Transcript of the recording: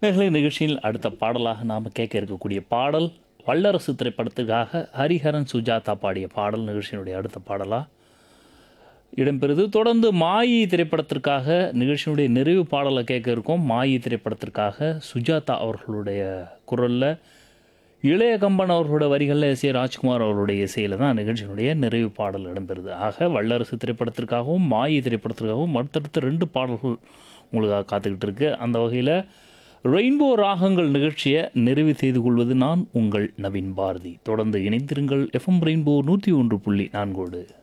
நேர்களை நிகழ்ச்சியில் அடுத்த பாடலாக நாம் கேட்க இருக்கக்கூடிய பாடல் வல்லரசு திரைப்படத்துக்காக ஹரிஹரன் சுஜாதா பாடிய பாடல் நிகழ்ச்சியினுடைய அடுத்த பாடலாக இடம்பெறுது தொடர்ந்து மாயி திரைப்படத்திற்காக நிகழ்ச்சியினுடைய நிறைவு பாடலை கேட்க இருக்கோம் மாயி திரைப்படத்திற்காக சுஜாதா அவர்களுடைய குரலில் இளைய கம்பன் அவர்களுடைய வரிகளில் எஸ் ஏ ராஜ்குமார் அவருடைய இசையில் தான் நிகழ்ச்சியினுடைய நிறைவு பாடல் இடம்பெறுது ஆக வல்லரசு திரைப்படத்திற்காகவும் மாயி திரைப்படத்திற்காகவும் அடுத்தடுத்த ரெண்டு பாடல்கள் உங்களுக்காக காத்துக்கிட்டு இருக்கு அந்த வகையில் ரெயின்போ ராகங்கள் நிகழ்ச்சியை நிறைவு செய்து கொள்வது நான் உங்கள் நவீன் பாரதி தொடர்ந்து இணைந்திருங்கள் எஃப்எம் ரெயின்போ நூற்றி ஒன்று புள்ளி நான்கோடு